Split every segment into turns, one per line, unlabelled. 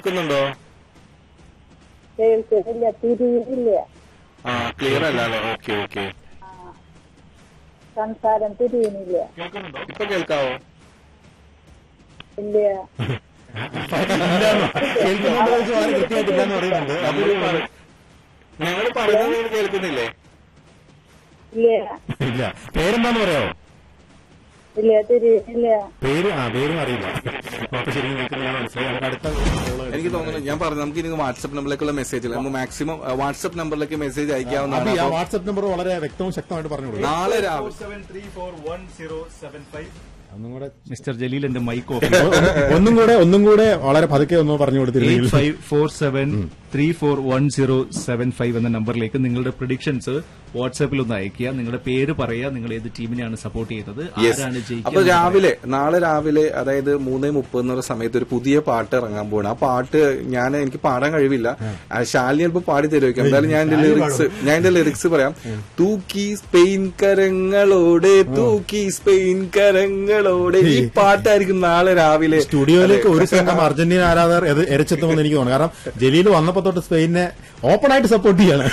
കേൾക്കുന്നുണ്ടോ
കേൾക്കുന്നില്ല തിരിയില്ല
ആ ക്ലിയർ അല്ല അല്ലേ ഓക്കെ ഓക്കെ
സംസാരം തിരിയുന്നില്ല
ഇപ്പൊ കേൾക്കാവോ
ഇല്ല
കേൾക്കുന്നുണ്ടോ എന്ന് ചോദിച്ചാൽ വളരെ കൃത്യമായിട്ടില്ലാന്ന് പറയുന്നുണ്ട്
നമ്മള് പറ- ഞങ്ങള് പറയുന്നത് നിങ്ങൾ കേൾക്കുന്നില്ലേ
ഇല്ല
ഇല്ല പേരെന്താന്ന് പറയാമോ
ഇല്ല തിരിയുന്നില്ല
പേര് ആ പേരും അറിയില്ല അപ്പൊ ശരിക്കും കേൾക്കുന്നില്ല മനസ്സിലായി നമുക്ക് അടുത്ത call
എനിക്ക് തോന്നുന്നു ഞാൻ പറഞ്ഞു നമുക്ക് ഇനി വാട്സ്ആപ്പ് നമ്പറിലേക്കുള്ള മെസ്സേജ് നമുക്ക് മാക്സിമം വാട്സ്ആപ്പ് നമ്പറിലേക്ക് മെസ്സേജ്
അബി
അയക്കാവുന്നതാണ്
ആ
അപ്പൊ
വാട്സ്ആപ്പ് നമ്പർ വളരെ വ്യക്തവും ശക്തമായിട്ട് പറഞ്ഞു കൊടുക്കും
നാളെ രാവിലെ
ഒന്നും കൂടെ
മിസ്റ്റർ ജലീൽ എന്റെ മൈക്ക് ഓഫ്
ഒന്നും കൂടെ ഒന്നും കൂടെ വളരെ പതുക്കെ ഒന്ന് പറഞ്ഞു
എയ്റ്റ്
കൊടുത്തിരുന്നെങ്കിൽ
five four seven three four one zero seven five എന്ന നമ്പറിലേക്ക് നിങ്ങളുടെ പ്രഡിക്ഷൻസ് വാട്സാപ്പിൽ ഒന്ന് അയക്കുക നിങ്ങളുടെ പേര് പറയുക നിങ്ങൾ ഏത് ടീമിനെയാണ് സപ്പോർട്ട് ചെയ്തത്
Yes.
ആരാണ്
അപ്പൊ
ജയിക്കുക
രാവിലെ നാളെ രാവിലെ അതായത് മൂന്നേ മുപ്പത് എന്നുള്ള സമയത്ത് ഒരു പുതിയ പാട്ട് ഇറങ്ങാൻ പോവാണ് ആ പാട്ട് ഞാൻ എനിക്ക് പാടാൻ കഴിവില്ല ആ, ശാലിനി ചിലപ്പോൾ പാടി തരുമായിരിക്കും എന്തായാലും ഞാൻ എന്റെ ലിറിക്സ് ഞാൻ എന്റെ ലിറിക്സ് പറയാം തൂക്കി സ്പെയിൻ കരങ്ങളോടെ തൂക്കി സ്പെയിൻ കരങ്ങളോടെ ഈ പാട്ടായിരിക്കും നാളെ രാവിലെ
സ്റ്റുഡിയോയിലേക്ക് ഒരു സംഘം അർജന്റീന ആരാധകർ എത് എരച്ചെത്തുമെന്ന് എനിക്ക് തോന്നുന്നു കാരണം ജലീൽ വന്നപ്പോ തൊട്ട് സ്പെയിനെ ഓപ്പൺ ആയിട്ട് സപ്പോർട്ട് ചെയ്യാണ്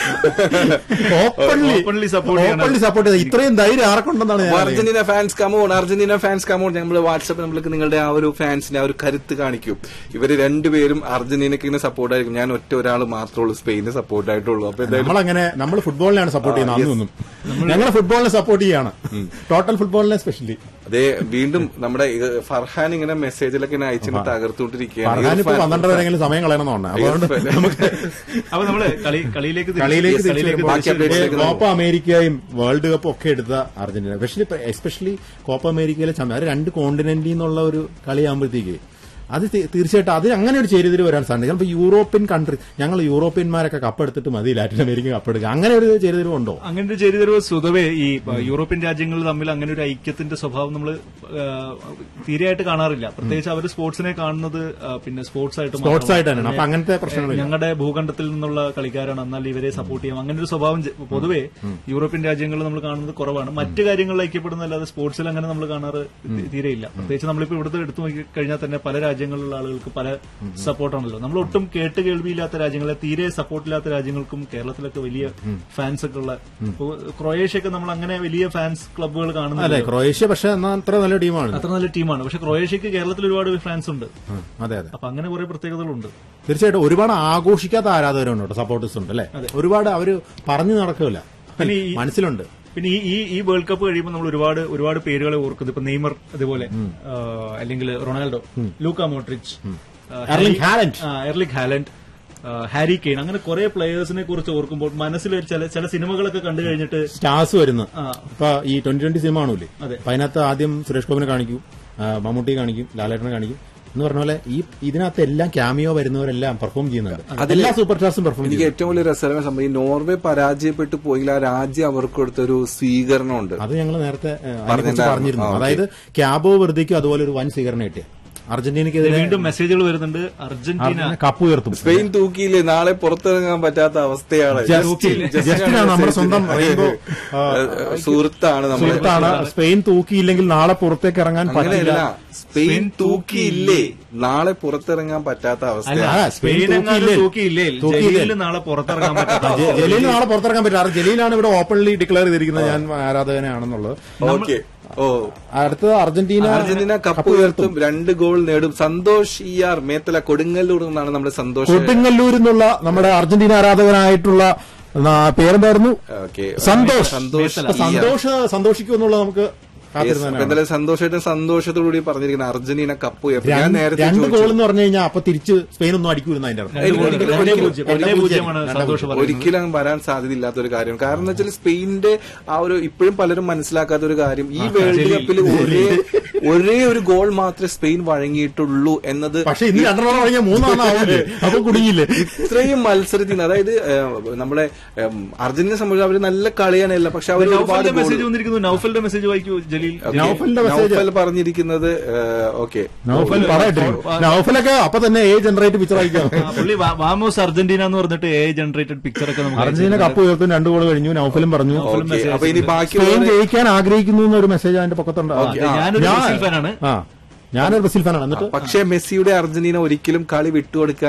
ഓപ്പൺലി
Openly support ചെയ്യാണ്.
ഓപ്പൺലി സപ്പോർട്ട് ചെയ്ത് ഇത്രയും ധൈര്യം ആർക്കുണ്ടെന്നാണ് ഞാൻ അറിയുന്നത്.
Argentina fans come on Argentina fans come on ഞങ്ങൾ വാട്സാപ്പ് നമ്മൾക്ക് നിങ്ങളുടെ ആ ഒരു ഫാൻസിന്റെ ആ ഒരു കരുത്ത് കാണിക്കും ഇവര് രണ്ടുപേരും അർജന്റീനക്ക് ഇങ്ങനെ സപ്പോർട്ട് ആയിരിക്കും ഞാൻ ഒറ്റ ഒരാൾ മാത്രമേ ഉള്ളൂ സ്പെയിന് സപ്പോർട്ട് ആയിട്ടുള്ളൂ അപ്പൊ എന്തായാലും
നമ്മളങ്ങനെ നമ്മൾ ഫുട്ബോളിനെയാണ് സപ്പോർട്ട് ചെയ്യുന്നത് അന്നൊന്നും ഞങ്ങൾ ഫുട്ബോളിനെ സപ്പോർട്ട് ചെയ്യാണ് ടോട്ടൽ ഫുട്ബോളിനെ സ്പെഷ്യലി
അതെ വീണ്ടും നമ്മുടെ ഇത് ഫർഹാൻ ഇങ്ങനെ മെസ്സേജിലൊക്കെ ഇങ്ങനെ അയച്ചിട്ട് തകർത്തുകൊണ്ടിരിക്കുകയാണ്
പറയാനിപ്പോ
ഇർഫാൻ-
പന്ത്രണ്ടര വരെയെങ്കിലും സമയം കളയണമെന്ന് തോന്നുന്നത് അതുകൊണ്ട്
ഇർഫാൻ.
നമുക്ക്
അപ്പൊ നമ്മള് കളി കളിയിലേക്ക് തിരിച്ച്
കളിയിലേക്ക്
yes,
തിരിച്ച്
കളിയിലേക്ക്
വരുമ്പോൾ
ബാക്കി
തിരിച്ച്
updates ലേക്ക്
കോപ്പ അമേരിക്കയും വേൾഡ് കപ്പും ഒക്കെ എടുത്ത അർജന്റീന പക്ഷേ എസ്പെഷ്യലി കോപ്പ അമേരിക്കയിലെ ചാമ്പ്യൻ അത് രണ്ട് കോണ്ടിനെന്റിൽ നിന്നുള്ള ഒരു കളിയാകുമ്പോഴത്തേക്ക് അത് തീ- തീർച്ചയായിട്ടും അതിന് അങ്ങനെ ഒരു ചേരുതിരി വരാൻ സാധ്യത ചിലപ്പോൾ യൂറോപ്യൻ കൺട്രി ഞങ്ങൾ യൂറോപ്യന്മാരൊക്കെ കപ്പെടുത്തിട്ട് മതി ലാറ്റിൻ അമേരിക്ക കപ്പെടുക്കുക അങ്ങനെ ഒരു ചേരുതിരിവ് ഉണ്ടോ
അങ്ങനെ ഒരു ചെയ്തിരുവ് സ്വതവേ ഈ ആ, യൂറോപ്യൻ രാജ്യങ്ങൾ തമ്മിൽ അങ്ങനെ ഒരു ഐക്യത്തിന്റെ സ്വഭാവം നമ്മൾ തീരെയായിട്ട് കാണാറില്ല പ്രത്യേകിച്ച് അവർ സ്പോർട്സിനെ കാണുന്നത് ആ, പിന്നെ സ്പോർട്സ് ആയിട്ട്
സ്പോർട്സ് ആയിട്ട് തന്നെയാണ് അപ്പൊ അങ്ങനത്തെ പ്രശ്നങ്ങളില്ല
ഞങ്ങളുടെ ഭൂഖണ്ഡത്തിൽ നിന്നുള്ള കളിക്കാരാണ് എന്നാൽ ഇവരെ സപ്പോർട്ട് ചെയ്യാം അങ്ങനെ ഒരു സ്വഭാവം ജ- പൊതുവെ യൂറോപ്യൻ രാജ്യങ്ങളിൽ നമ്മൾ കാണുന്നത് കുറവാണ് മറ്റു കാര്യങ്ങളിൽ ഐക്യപ്പെടുന്നല്ലാതെ സ്പോർട്സിൽ അങ്ങനെ നമ്മൾ കാണാറ് തീ- തീരെയില്ല പ്രത്യേകിച്ച് നമ്മളിപ്പോ ഇവിടുത്തെ എടുത്തു നോക്കി കഴിഞ്ഞാൽ തന്നെ പല രാജ്യങ്ങളിലുള്ള ആളുകൾക്ക് പല സപ്പോർട്ടാണല്ലോ നമ്മൾ ഒട്ടും കേട്ട് കേൾവിയില്ലാത്ത രാജ്യങ്ങളെ തീരെ സപ്പോർട്ടില്ലാത്ത രാജ്യങ്ങൾക്കും കേരളത്തിലൊക്കെ വലിയ ഫാൻസ് ഒക്കെ ഉള്ള ഇപ്പൊ ക്രൊയേഷ്യയൊക്കെ നമ്മൾ അങ്ങനെ വലിയ ഫാൻസ് ക്ലബ്ബുകൾ
അല്ലെ
കാണുന്നില്ല
ക്രൊയേഷ്യ പക്ഷെ എന്നാ അത്ര നല്ല ടീമാണ്
അത്ര നല്ല ടീമാണ് പക്ഷെ ക്രൊയേഷ്യക്ക് കേരളത്തിൽ ഒരുപാട് ഫാൻസ് ഉണ്ട്
ഉം, അതെ അതെ
അപ്പൊ അങ്ങനെ കുറെ പ്രത്യേകതകളുണ്ട്
തീർച്ചയായിട്ടും ഒരുപാട് ആഘോഷിക്കാത്ത ആരാധകരുണ്ട് കേട്ടോ സപ്പോർട്ടേഴ്സ് ഉണ്ട് അല്ലെ ഒരുപാട് അവര് പറഞ്ഞു നടക്കില്ല
പിന്നെ ഈ-
മനസ്സിലുണ്ട്
പിന്നെ ഈ ഈ ഈ വേൾഡ് കപ്പ് കഴിയുമ്പോൾ നമ്മൾ ഒരുപാട് ഒരുപാട് പേരുകളെ ഓർക്കുന്നത് ഇപ്പൊ നെയ്മർ അതുപോലെ ആ, അല്ലെങ്കിൽ റൊണാൾഡോ ലൂക്ക മോട്രിച്ച് ആ,
എർലിംഗ്
ഹാരി-
ഹാലൻഡ്.
ആ, എർലിംഗ് ഹാലൻഡ് ആ, ഹാരി കെയ്ൻ അങ്ങനെ കുറെ പ്ലേയേഴ്സിനെ കുറിച്ച് ഓർക്കുമ്പോൾ മനസ്സിൽ ഒരു ചില ചില സിനിമകളൊക്കെ കണ്ടു കഴിഞ്ഞിട്ട്
സ്റ്റാർസ് വരുന്നു
ആ,
ഇപ്പൊ ഈ ട്വന്റി ട്വന്റി സിനിമ കാണൂലേ
അതെ.
അപ്പൊ അതിനകത്ത് ആദ്യം സുരേഷ് ഗോപിനെ കാണിക്കും ആ, മമ്മൂട്ടി കാണിക്കും ലാലേട്ടനെ കാണിക്കും എന്ന് പറഞ്ഞ പോലെ ഈ ഇതിനകത്ത് എല്ലാം ക്യാമിയോ വരുന്നവരെല്ലാം പെർഫോം ചെയ്യുന്നുണ്ട് എല്ലാ സൂപ്പർ സ്റ്റാർസും പെർഫോം
എനിക്ക്
ചെയ്യും
ഏറ്റവും വലിയ രസകരമായ സംഭവം ഈ നോർവേ പരാജയപ്പെട്ടു പോയില്ല ആ രാജ്യം അവർക്ക് കൊടുത്തൊരു സ്വീകരണമുണ്ട്
അത് ഞങ്ങൾ നേരത്തെ ഏ, അതിനെക്കുറിച്ച്
പറഞ്ഞിട്ടുണ്ടായിരുന്നു.
പറഞ്ഞിരുന്നു
ആ, ഓക്കേ.
അതായത് ക്യാബോ വെറുതെക്കും അതുപോലെ ഒരു വൻ സ്വീകരണം കിട്ടിയ അർജന്റീനയ്ക്കെതിരെ
വീണ്ടും മെസ്സേജുകൾ വരുന്നുണ്ട് അർജന്റീന
അർജന്റീന കപ്പ് ഉയർത്തും
സ്പെയിൻ തൂക്കിയില്ലേ നാളെ പുറത്തിറങ്ങാൻ പറ്റാത്ത അവസ്ഥയാണ്
ജസ്റ്റിൻ
ജസ്റ്റിൻ
ജസ്റ്റിനാണ് നമ്മുടെ സ്വന്തം റെയിൻബോ ആ,
സുഹൃത്താണ് നമ്മൾ
സുഹൃത്താണ് സ്പെയിൻ തൂക്കിയില്ലെങ്കിൽ നാളെ പുറത്തേക്ക് ഇറങ്ങാൻ
അങ്ങനെയല്ല
പറ്റില്ല
സ്പെയിൻ തൂക്കിയില്ലേ നാളെ പുറത്തിറങ്ങാൻ പറ്റാത്ത
അല്ല
അവസ്ഥയാണ്
ആ, സ്പെയിൻ
സ്പെയിൻ എങ്ങാനും
തൂക്കിയില്ലേ?
തൂക്കിയില്ലേ
തൂക്കിയില്ലേ?
ജലീലിന് നാളെ പുറത്തിറങ്ങാൻ പറ്റാത്ത
ജ- ജലീൽ നാളെ പുറത്തിറക്കാൻ പറ്റില്ല കാരണം ജലീലാണ് ഇവിടെ ഓപ്പൺലി ഡിക്ലെയർ ചെയ്തിരിക്കുന്നത് ഞാൻ ആരാധകനാണെന്നുള്ളത്
ഓക്കെ ഓ
അടുത്തത് അർജന്റീന
അർജന്റീന കപ്പ് ഉയർത്തും രണ്ട് ഗോൾ നേടും സന്തോഷ് ഇ ആർ മേത്തല കൊടുങ്ങല്ലൂർ എന്നാണ് നമ്മുടെ സന്തോഷ്
കൊടുങ്ങല്ലൂരിൽ നിന്നുള്ള നമ്മുടെ അർജന്റീന ആരാധകനായിട്ടുള്ള ആ, പേരെന്തായിരുന്നു
ഓക്കെ
സന്തോഷ്
സന്തോഷ്
അപ്പൊ
ഇ ആർ.
സന്തോഷ് സന്തോഷിക്കും എന്നുള്ളത് നമുക്ക്
Yes,
കാത്തിരുന്നതാണ്
അപ്പൊ എന്തായാലും സന്തോഷമായിട്ടും സന്തോഷത്തോടുകൂടി പറഞ്ഞിരിക്കുന്ന അർജന്റീന കപ്പ് ഉയർത്തും ഞാൻ നേരത്തെ
രണ്ട്
ചോദിച്ചു.
ഗോൾ എന്ന് പറഞ്ഞു കഴിഞ്ഞാൽ അപ്പൊ തിരിച്ച് സ്പെയിൻ ഒന്നും അടിക്കൂലെന്ന് അതിന്റെ അർത്ഥം
എനിക്ക് ഒരിക്കലും-
രണ്ടേ
ഒരിക്കലും-
പൂജ്യം രണ്ടേ പൂജ്യമാണ് സന്തോഷം പറയുന്നത്
ഒരിക്കലും വരാൻ സാധ്യതയില്ലാത്ത ഒരു കാര്യം കാരണം എന്ന് വെച്ചാൽ സ്പെയിനിന്റെ ആ ഒരു ഇപ്പോഴും പലരും മനസ്സിലാക്കാത്ത ഒരു കാര്യം ഈ വേൾഡ് കപ്പിൽ ഒരേ ഒരേ ഒരു ഗോൾ മാത്രമേ സ്പെയിൻ വഴങ്ങിയിട്ടുള്ളൂ എന്നത്
പക്ഷെ ഇന്ന് രണ്ടെണ്ണം കഴിഞ്ഞാൽ മൂന്നെണ്ണം ആവില്ലേ അപ്പൊ കുടുങ്ങിയില്ലേ
ഇത്രയും മത്സരത്തിൽ നിന്ന് അതായത് ഏഹ്, നമ്മുടെ ഏഹ്, അർജന്റീനെ സംബന്ധിച്ച് അവർ നല്ല കളിയാനല്ല പക്ഷെ അവർ ഒരുപാട്
നൗഫലിന്റെ
goal-
മെസ്സേജ് വന്നിരിക്കുന്നു നൗഫലിന്റെ മെസ്സേജ് വായിക്കൂ ജലീൽ
Okay.
നൗഫലിന്റെ message.
നൗഫൽ പറഞ്ഞിരിക്കുന്നത് ഓക്കെ
നൗഫൽ പറയട്ടെ നൗഫലൊക്കെ അപ്പൊ തന്നെ ഏ ജനറേറ്റ് പിക്ചർ അയക്കാം
ആ, പുള്ളി വാ- വാമോസ് അർജന്റീന എന്ന് പറഞ്ഞിട്ട് എ ജനറേറ്റഡ് പിക്ചർ ഒക്കെ നമുക്ക്
അർജന്റീന കപ്പ് ഉയർത്തും രണ്ട് ഗോൾ കഴിഞ്ഞു നൗഫലും പറഞ്ഞു
ഓക്കെ അപ്പൊ ഇനി ബാക്കി
സ്പെയിൻ ജയിക്കാൻ ആഗ്രഹിക്കുന്നു എന്നൊരു മെസ്സേജ് അതിന്റെ പൊക്കത്തുണ്ട് ആ.
അതെ, ഞാനൊരു
ഞാൻ-
ബ്രസീൽ ഫാനാണ്
ആ ഞാനൊരു ബ്രസീൽ ഫാനാണ് എന്നിട്ട്
പക്ഷേ മെസ്സിയുടെ അർജന്റീന ഒരിക്കലും കളി വിട്ടുകൊടുക്കാൻ